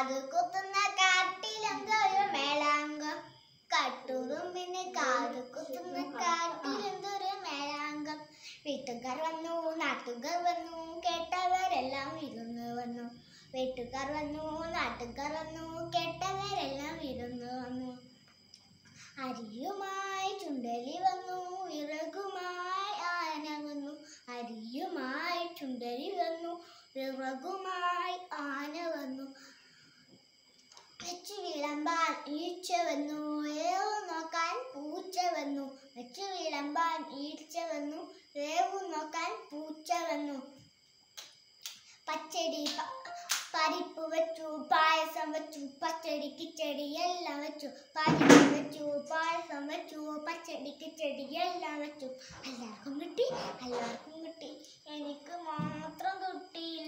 കാത് കുത്തുന്ന കാട്ടിലെന്തൊരു മേളാങ്കം കട്ടുറുമ്പിന് കാത് കുത്തുന്ന കാട്ടിലെന്തൊരു മേളാങ്കം വീട്ടുകാർ വന്നു നാട്ടുകാർ വന്നു കേട്ടവരെല്ലാം വിരുന്ന് വന്നു വീട്ടുകാർ വന്നു നാട്ടുകാർ വന്നു കേട്ടവരെല്ലാം വിരുന്ന് വന്നു അരിയുമായി ചുണ്ടലി വന്നു വിറകുമായി ആന വന്നു അരിയുമായി ചുണ്ടലി വന്നു വിറകുമായി ആന വന്നു വെച്ച് വിളമ്പാൻ ഈച്ച വന്നു വേവ് നോക്കാൻ പൂച്ച വന്നു വെച്ച് വിളമ്പാൻ ഈച്ച വന്നു വേവ് നോക്കാൻ പൂച്ച വന്നു പച്ചടി പ- പരിപ്പ് വെച്ചു പായസം വെച്ചു പച്ചടി കിച്ചടി എല്ലാം വെച്ചു പരിപ്പ് വെച്ചു പായസം വെച്ചു പച്ചടി കിച്ചടി എല്ലാം വെച്ചു എല്ലാവർക്കും കിട്ടി എല്ലാവർക്കും കിട്ടി എനിക്ക് മാത്രം കിട്ടിയില്ല